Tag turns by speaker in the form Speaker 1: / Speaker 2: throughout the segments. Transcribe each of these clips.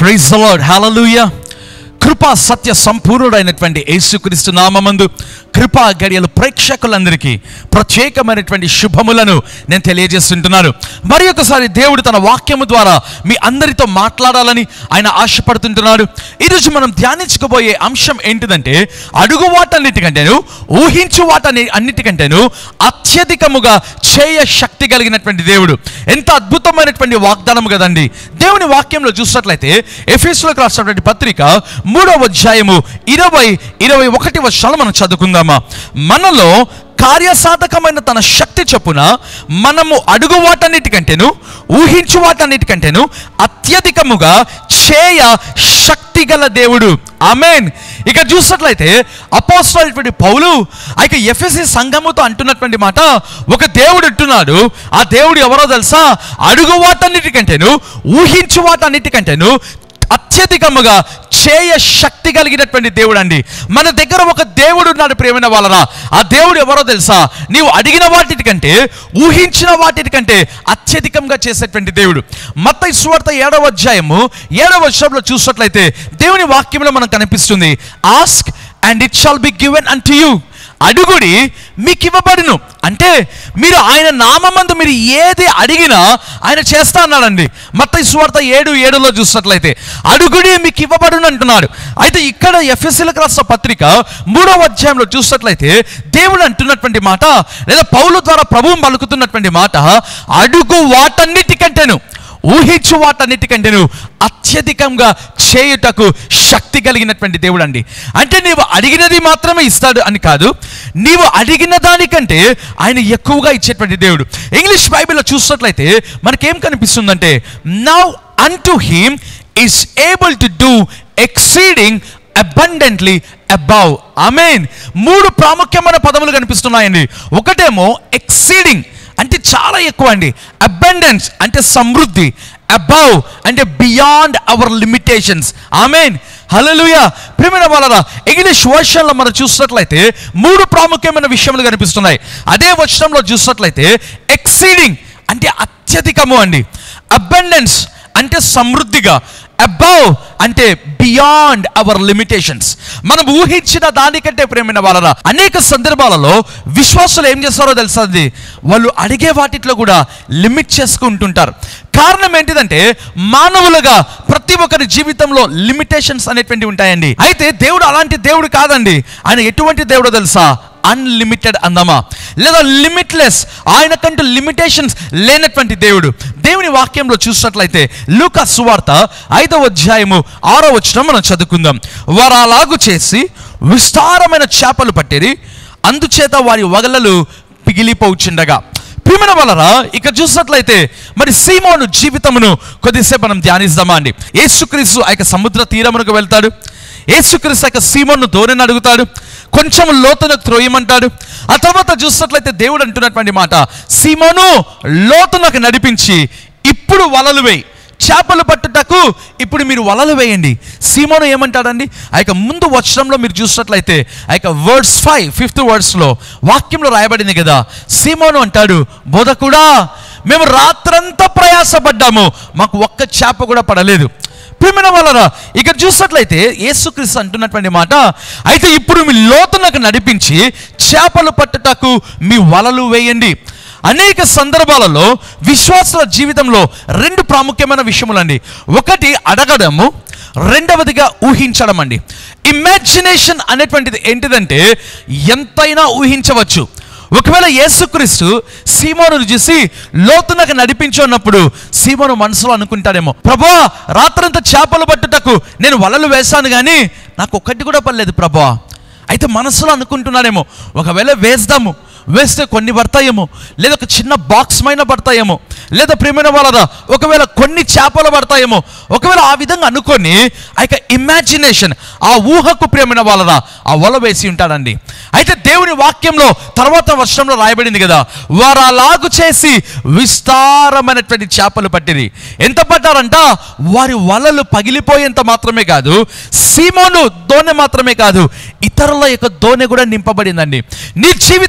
Speaker 1: praise the lord హల్లెలూయా కృపా సత్య సంపూర్ణుడైనటువంటి యేసుక్రీస్తు నామమందు కృపా గడియలు ప్రేక్షకులందరికీ ప్రత్యేకమైనటువంటి శుభములను నేను తెలియజేస్తుంటున్నాను మరి ఒకసారి దేవుడు తన వాక్యము ద్వారా మీ అందరితో మాట్లాడాలని ఆయన ఆశపడుతుంటున్నాడు ఈరోజు మనం ధ్యానించుకోబోయే అంశం ఏంటిదంటే అడుగు వాటన్నిటికంటేను ఊహించు వాటని అన్నిటికంటేను అత్యధికముగా చేయ శక్తి కలిగినటువంటి దేవుడు ఎంత అద్భుతమైనటువంటి వాగ్దానం కదండి దేవుని వాక్యంలో చూసినట్లయితే ఎఫీసులకు రాసినటువంటి పత్రిక మూడవ అధ్యాయము ఇరవై ఇరవై ఒకటి వర్షాలు మనం చదువుకుందామా మనలో కార్యసాధకమైన తన శక్తి చొప్పున మనము అడుగు వాటన్నిటికంటేను ఊహించు వాటన్నిటికంటేను అత్యధికముగా చేయ శక్తి గల దేవుడు ఆమెన్ ఇక చూసినట్లయితే అపోస్తులైనటువంటి పౌలు ఆ యొక్క ఎఫ్ఎస్సి సంఘముతో అంటున్నటువంటి మాట ఒక దేవుడు అంటున్నాడు ఆ దేవుడు ఎవరో తెలుసా అడుగు వాటన్నిటికంటేను ఊహించు వాటన్నిటికంటేను అత్యధికముగా చేయ శక్తి కలిగినటువంటి దేవుడు అండి మన దగ్గర ఒక దేవుడు ఉన్నాడు ప్రేమైన వాళ్ళరా ఆ దేవుడు ఎవరో తెలుసా నీవు అడిగిన వాటికంటే ఊహించిన వాటికంటే అత్యధికంగా చేసేటువంటి దేవుడు మత సువార్త ఏడవ అధ్యాయము ఏడవ వర్షంలో చూసినట్లయితే దేవుని వాక్యంలో మనకు కనిపిస్తుంది ask and it shall be given unto you అడుగుడి మీకు ఇవ్వబడును అంటే మీరు ఆయన నామందు మీరు ఏది అడిగినా ఆయన చేస్తా అన్నాడండి మత్త సువార్త ఏడు ఏడులో చూసినట్లయితే అడుగుడి మీకు ఇవ్వబడును అంటున్నాడు అయితే ఇక్కడ ఎఫ్ఎస్సీలకు రాష్ట్ర పత్రిక మూడవ అధ్యాయంలో చూసినట్లయితే దేవుడు అంటున్నటువంటి మాట లేదా పౌలు ద్వారా ప్రభువు పలుకుతున్నటువంటి మాట అడుగు వాటన్నిటికంటేను ఊహించు వాటన్నిటికంటేను అత్యధికంగా చేయుటకు శక్తి కలిగినటువంటి దేవుడు అండి అంటే నీవు అడిగినది మాత్రమే ఇస్తాడు అని కాదు నీవు అడిగిన దానికంటే ఆయన ఎక్కువగా ఇచ్చేటువంటి దేవుడు ఇంగ్లీష్ బైబిల్లో చూసినట్లయితే మనకేం కనిపిస్తుందంటే now unto him is able to do exceeding abundantly above amen మూడు ప్రాముఖ్యమైన పదములు కనిపిస్తున్నాయండి ఒకటేమో ఎక్సీడింగ్ అంటే చాలా ఎక్కువ అండి అబండెన్స్ అంటే సమృద్ధి అబౌవ్ అంటే beyond our limitations amen hallelujah ప్రేమైన వాళ్ళరా ఇంగ్లీష్ వర్షన్లో మనం చూసినట్లయితే మూడు ప్రాముఖ్యమైన విషయములు కనిపిస్తున్నాయి అదే వచనంలో చూసినట్లయితే ఎక్సీడింగ్ అంటే అత్యధికము అండి అబండెన్స్ అంటే సమృద్ధిగా అబౌవ్ అంటే బియాండ్ అవర్ లిమిటేషన్స్ మనం ఊహించిన దానికంటే ప్రేమైన వాళ్ళరా అనేక సందర్భాలలో విశ్వాసులు ఏం చేస్తారో తెలుసా అది వాళ్ళు అడిగే వాటిలో కూడా లిమిట్ చేసుకుంటుంటారు కారణం ఏంటిదంటే మానవులుగా ప్రతి ఒక్కరి జీవితంలో లిమిటేషన్స్ అనేటువంటి ఉంటాయండి అయితే దేవుడు అలాంటి దేవుడు కాదండి ఆయన ఎటువంటి దేవుడో తెలుసా అన్లిమిటెడ్ అందమా లేదా లిమిట్లెస్ ఆయనకంటూ లిమిటేషన్స్ లేనటువంటి దేవుడు దేవుని వాక్యంలో చూసినట్లయితే లూకా సువార్త ఐదవ అధ్యాయము ఆరో వచనం మనం చదువుకుందాం వారు అలాగు చేసి విస్తారమైన చేపలు పట్టిరి అందుచేత వారి వగలలు పిగిలిపోచుండగా ప్రియమైన వలరా ఇక చూసినట్లయితే మరి సీమోను జీవితమును కొద్దిసేపు మనం ధ్యానిస్తామా అండి యేసుక్రీస్తు ఆ యొక్క సముద్ర తీరమునకు వెళ్తాడు యేసుక్రీస్తు ఆ యొక్క సీమోను ధోరణి అడుగుతాడు కొంచెం లోతునకు త్రోయమంటాడు ఆ తర్వాత చూసినట్లయితే దేవుడు అంటున్నటువంటి మాట సీమోను లోతునకు నడిపించి ఇప్పుడు వలలు వేయి చేపలు పట్టుటకు ఇప్పుడు మీరు వలలు వేయండి సీమోను ఏమంటాడండి ఆ యొక్క ముందు వచనంలో మీరు చూసినట్లయితే ఆ యొక్క వర్డ్స్ ఫైవ్ ఫిఫ్త్ వర్డ్స్లో వాక్యంలో రాయబడింది కదా సీమోను అంటాడు బోధకుడా మేము రాత్రంతా ప్రయాసపడ్డాము మాకు ఒక్క చేప కూడా పడలేదు ప్రియమైన వాళ్ళరా ఇక్కడ చూసినట్లయితే యేసుక్రీస్తు అంటున్నటువంటి మాట అయితే ఇప్పుడు మీ లోతునకు నడిపించి చేపలు పట్టుటకు మీ వలలు వేయండి అనేక సందర్భాలలో విశ్వాసుల జీవితంలో రెండు ప్రాముఖ్యమైన విషయములండి ఒకటి అడగడము రెండవదిగా ఊహించడం అండి ఇమాజినేషన్ అనేటువంటిది ఏంటిదంటే ఎంతైనా ఊహించవచ్చు ఒకవేళ యేసుక్రీస్తు సీమోను చూసి లోతునకు నడిపించు అన్నప్పుడు సీమోను మనసులో అనుకుంటాడేమో ప్రభా రాత్రంతా చేపలు పట్టుటకు నేను వలలు వేశాను కానీ నాకు ఒక్కటి కూడా పర్లేదు ప్రభా అయితే మనసులో అనుకుంటున్నానేమో ఒకవేళ వేస్తాము వేస్తే కొన్ని పడతాయేమో లేదా ఒక చిన్న బాక్స్ మైన పడతాయేమో లేదా ప్రియమైన వాళ్ళరా ఒకవేళ కొన్ని చేపలు పడతాయేమో ఒకవేళ ఆ విధంగా అనుకొని ఆ యొక్క ఇమాజినేషన్ ఆ ఊహకు ప్రియమైన వాళ్ళరా ఆ వల వేసి ఉంటాడండి అయితే దేవుని వాక్యంలో తర్వాత వర్షంలో రాయబడింది కదా వారు అలాగు చేసి విస్తారమైనటువంటి చేపలు పట్టిరి ఎంత పట్టారంట వారి వలలు పగిలిపోయేంత మాత్రమే కాదు సీమోను దోణె మాత్రమే కాదు ఇతరుల యొక్క దోణె కూడా నింపబడిందండి నీ జీవితంలో ప్రియమైన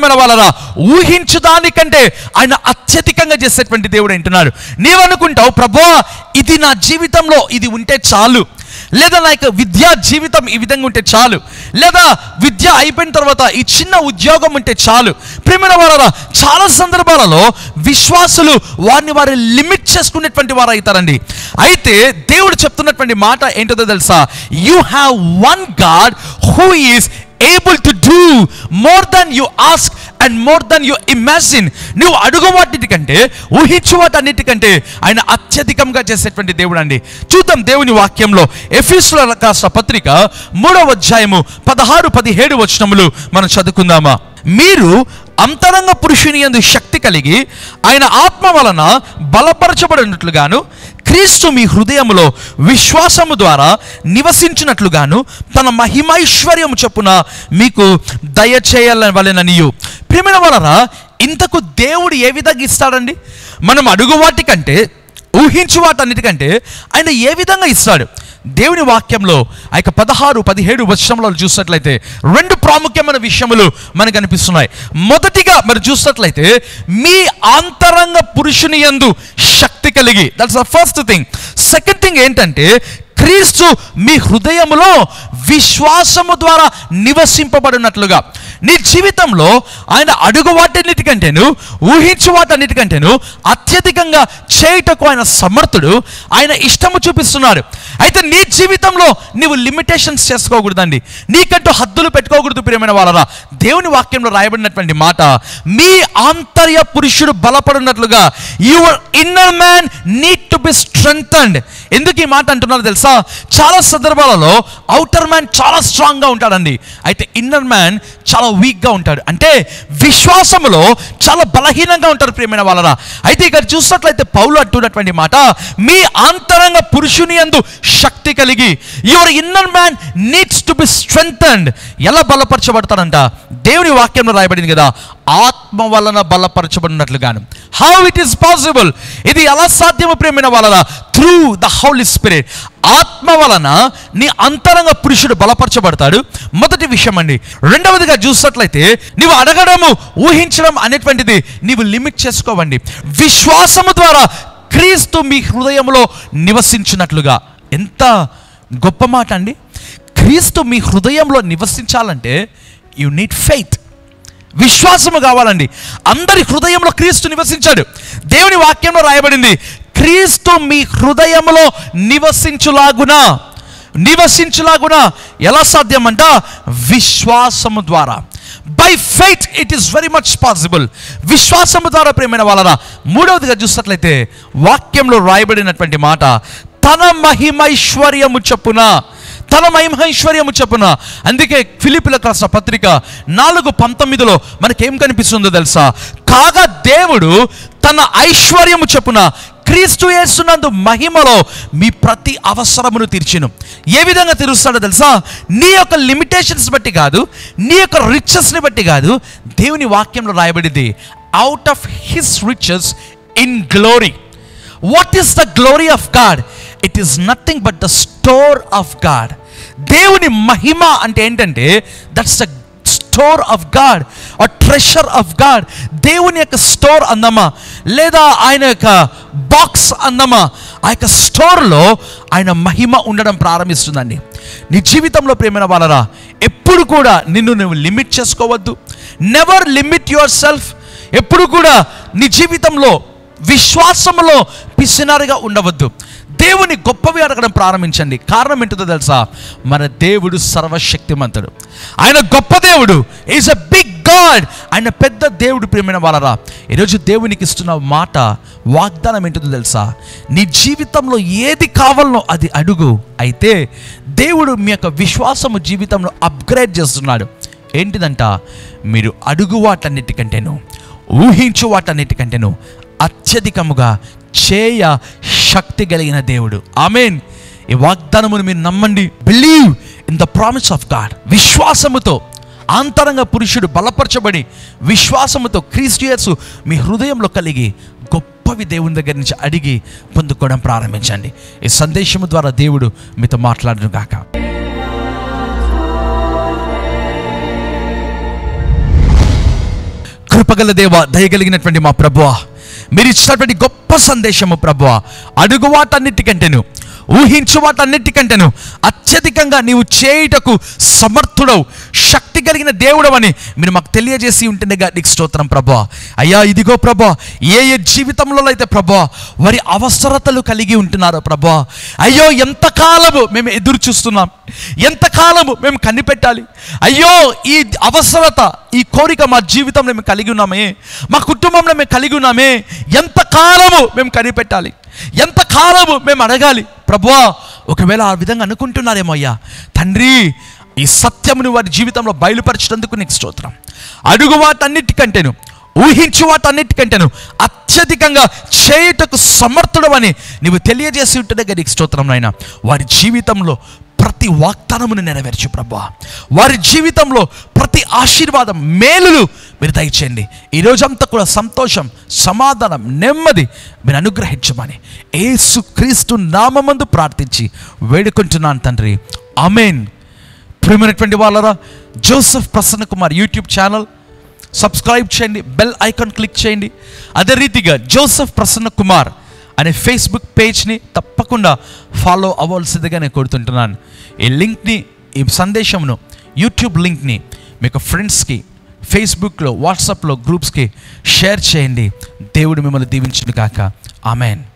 Speaker 1: ప్రేమల వాళ్ళరా ఊహించుదానికంటే ఆయన అత్యధికంగా చేసేటువంటి దేవుడు అంటున్నారు నీవనుకుంటావు ప్రభా ఇది నా జీవితంలో ఇది ఉంటే చాలు లేదా నా యొక్క విద్యా జీవితం ఈ విధంగా ఉంటే చాలు లేదా విద్య అయిపోయిన తర్వాత ఈ చిన్న ఉద్యోగం ఉంటే చాలు ప్రేమైన వారా చాలా సందర్భాలలో విశ్వాసులు వారిని వారు లిమిట్ చేసుకునేటువంటి వారు అవుతారండి అయితే దేవుడు చెప్తున్నటువంటి మాట ఏంటో తెలుసా you have one God who is able to do more than you ask and more than you imagine నువ్వు అడుగు వాటికంటే ఊహించు వాటన్నిటికంటే ఆయన అత్యధికంగా చేసేటువంటి దేవుడు అండి చూద్దాం దేవుని వాక్యంలో ఎఫీసుల రాష్ట్ర పత్రిక మూడవ అధ్యాయము పదహారు పదిహేడు వచనములు మనం చదువుకుందామా మీరు అంతరంగ పురుషుని యందు శక్తి కలిగి ఆయన ఆత్మ వలన బలపరచబడినట్లుగాను క్రీస్తు మీ హృదయములో విశ్వాసము ద్వారా నివసించినట్లుగాను తన మహిమైశ్వర్యము చొప్పున మీకు దయచేయాలవలెననియు ప్రేమైన వలన ఇంతకు దేవుడు ఏ విధంగా ఇస్తాడండి మనం అడుగు వాటికంటే ఊహించు వాటన్నిటికంటే ఆయన ఏ విధంగా ఇస్తాడు దేవుని వాక్యంలో ఆ యొక్క పదహారు పదిహేడు వర్షంలో చూసినట్లయితే రెండు ప్రాముఖ్యమైన విషయములు మనకు అనిపిస్తున్నాయి మొదటిగా మరి చూసినట్లయితే మీ ఆంతరంగ పురుషుని యందు శక్తి కలిగి that's the first thing second thing ఏంటంటే క్రీస్తు మీ హృదయములో విశ్వాసము ద్వారా నివసింపబడినట్లుగా నీ జీవితంలో ఆయన అడుగు వాటన్నిటికంటేను ఊహించు వాటన్నిటికంటేను అత్యధికంగా చేయుటకు ఆయన సమర్థుడు ఆయన ఇష్టము చూపిస్తున్నాడు అయితే నీ జీవితంలో నీవు లిమిటేషన్స్ చేసుకోకూడదండి నీకంటూ హద్దులు పెట్టుకోకూడదు ప్రియమైన వాళ్ళరా దేవుని వాక్యంలో రాయబడినటువంటి మాట మీ ఆంతర్య పురుషుడు బలపడినట్లుగా your inner man need to be strengthened ఎందుకు ఈ మాట అంటున్నారు తెలుసా చాలా సందర్భాలలో అవుటర్ మ్యాన్ చాలా స్ట్రాంగ్గా ఉంటాడండి అయితే ఇన్నర్ మ్యాన్ చాలా వీక్గా ఉంటాడు అంటే విశ్వాసములో చాలా బలహీనంగా ఉంటారు ప్రియమైన వాళ్ళరా అయితే ఇక్కడ చూసినట్లయితే పౌలు అంటున్నటువంటి మాట మీ ఆంతరంగ పురుషుని యందు శక్తి కలిగి your inner man needs to be strengthened ఎలా బలపరచబడతాడంట దేవుని వాక్యంలో రాయబడింది కదా ఆత్మ వలన బలపరచబడినట్లుగాను హౌ ఇట్ ఈస్ పాసిబుల్ ఇది ఎలా సాధ్యము ప్రేమైన వలన త్రూ ద హౌలీ స్పిరిట్ ఆత్మ వలన నీ అంతరంగ పురుషుడు బలపరచబడతాడు మొదటి విషయం అండి రెండవదిగా చూసినట్లయితే నీవు అడగడము ఊహించడం అనేటువంటిది నీవు లిమిట్ చేసుకోవండి విశ్వాసము ద్వారా క్రీస్తు మీ హృదయంలో నివసించినట్లుగా ఎంత గొప్ప మాట అండి క్రీస్తు మీ హృదయంలో నివసించాలంటే యు నీడ్ ఫెయిత్ విశ్వాసము కావాలండి అందరి హృదయంలో క్రీస్తు నివసించాడు దేవుని వాక్యంలో రాయబడింది క్రీస్తు మీ హృదయంలో నివసించులాగునా నివసించులాగునా ఎలా సాధ్యమంట విశ్వాసము ద్వారా by faith it is very much possible విశ్వాసము ద్వారా ప్రేమైన వాళ్ళరా మూడవదిగా చూసినట్లయితే వాక్యంలో రాయబడినటువంటి మాట తన మహిమైశ్వర్యము చొప్పున తన మహిమైశ్వర్యము చొప్పున అందుకే ఫిలిపిలకు రాసిన పత్రిక నాలుగు పంతొమ్మిదిలో మనకేం కనిపిస్తుందో తెలుసా కాగా దేవుడు తన ఐశ్వర్యము చొప్పున క్రీస్తు యేసునందు మహిమలో మీ ప్రతి అవసరమును తీర్చిను ఏ విధంగా తీరుస్తాడో తెలుసా నీ యొక్క లిమిటేషన్స్ బట్టి కాదు నీ యొక్క రిచెస్ని బట్టి కాదు దేవుని వాక్యంలో రాయబడింది out of his riches in glory what is the glory of God it is nothing but the store of God దేవుని మహిమ అంటే ఏంటంటే that's the store of God ఆ ట్రెషర్ ఆఫ్ గాడ్ దేవుని యొక్క స్టోర్ అందమా లేదా ఆయన యొక్క బాక్స్ అందమా ఆ యొక్క స్టోర్లో ఆయన మహిమ ఉండడం ప్రారంభిస్తుందండి నీ జీవితంలో ప్రేమైన వాళ్ళరా ఎప్పుడు కూడా నిన్ను నువ్వు లిమిట్ చేసుకోవద్దు నెవర్ లిమిట్ యువర్ సెల్ఫ్ ఎప్పుడు కూడా నీ జీవితంలో విశ్వాసంలో పిసినారుగా ఉండవద్దు దేవుని గొప్పవి అడగడం ప్రారంభించండి కారణం ఏంటో తెలుసా మన దేవుడు సర్వశక్తిమంతుడు ఆయన గొప్ప దేవుడు ఈజ్ అ బిగ్ గాడ్ ఆయన పెద్ద దేవుడు ప్రియమైన వాళ్ళరా ఈరోజు దేవునికి ఇస్తున్న మాట వాగ్దానం ఏంటో తెలుసా నీ జీవితంలో ఏది కావాలనో అది అడుగు అయితే దేవుడు మీ యొక్క విశ్వాసము జీవితంలో అప్గ్రేడ్ చేస్తున్నాడు ఏంటిదంట మీరు అడుగు వాటన్నిటికంటేను ఊహించు వాటన్నిటికంటేను అత్యధికముగా చేయ శక్తి కలిగిన దేవుడు ఆమెన్ ఈ వాగ్దానమును మీరు నమ్మండి believe in the promise of God విశ్వాసముతో ఆంతరంగ పురుషుడు బలపరచబడి విశ్వాసముతో క్రీస్తు యేసు మీ హృదయంలో కలిగి గొప్పవి దేవుని దగ్గర నుంచి అడిగి పొందుకోవడం ప్రారంభించండి ఈ సందేశము ద్వారా దేవుడు మీతో మాట్లాడను గాక కృపగల దేవ దయగలిగినటువంటి మా ప్రభువా మీరు ఇచ్చినటువంటి గొప్ప సందేశము ప్రభువా అడుగు వాటన్నిటికంటేను ఊహించు వాటన్నిటికంటేను అత్యధికంగా నీవు చేయుటకు సమర్థుడవు శక్తి కలిగిన దేవుడవని మీరు మాకు తెలియజేసి ఉంటుండగా నీకు స్తోత్రం ప్రభా అయ్యా ఇదిగో ప్రభా ఏ ఏ జీవితంలో అయితే ప్రభా వారి అవసరతలు కలిగి ఉంటున్నారో ప్రభా అయ్యో ఎంతకాలము మేము ఎదురు చూస్తున్నాం ఎంతకాలము మేము కనిపెట్టాలి అయ్యో ఈ అవసరత ఈ కోరిక మా జీవితంలో మేము కలిగి ఉన్నామే మా కుటుంబంలో మేము కలిగి ఉన్నామే ఎంతకాలము మేము కనిపెట్టాలి ఎంతకాలము మేము అడగాలి ప్రభువా ఒకవేళ ఆ విధంగా అనుకుంటున్నారేమో అయ్యా తండ్రి ఈ సత్యమును వారి జీవితంలో బయలుపరచినందుకు నీకు స్తోత్రం అడుగు వాటన్నిటికంటేను ఊహించు వాటన్నిటికంటేను అత్యధికంగా చేయుటకు సమర్థుడవని నీవు తెలియజేసి ఉంటుండగా నీకు స్తోత్రం నాయన వారి జీవితంలో ప్రతి వాగ్దానమును నెరవేర్చు ప్రభా వారి జీవితంలో ప్రతి ఆశీర్వాదం మేలులు మీరు దయచేయండి ఈ రోజంతా కూడా సంతోషం సమాధానం నెమ్మది మీరు అనుగ్రహించమని ఏసు క్రీస్తు నామందు ప్రార్థించి వేడుకుంటున్నాను తండ్రి అమేన్ ప్రియమైనటువంటి వాళ్ళరా Joseph Prasanna Kumar YouTube channel subscribe చేయండి బెల్ ఐకాన్ క్లిక్ చేయండి అదే రీతిగా జోసెఫ్ ప్రసన్న కుమార్ అనే ఫేస్బుక్ పేజ్ని తప్పకుండా ఫాలో అవ్వాల్సిందిగా నేను కోరుతుంటున్నాను ఈ లింక్ని ఈ సందేశంను యూట్యూబ్ లింక్ని మీకు ఫ్రెండ్స్కి ఫేస్బుక్లో వాట్సాప్లో గ్రూప్స్కి షేర్ చేయండి దేవుడు మిమ్మల్ని దీవించును కాక ఆమెన్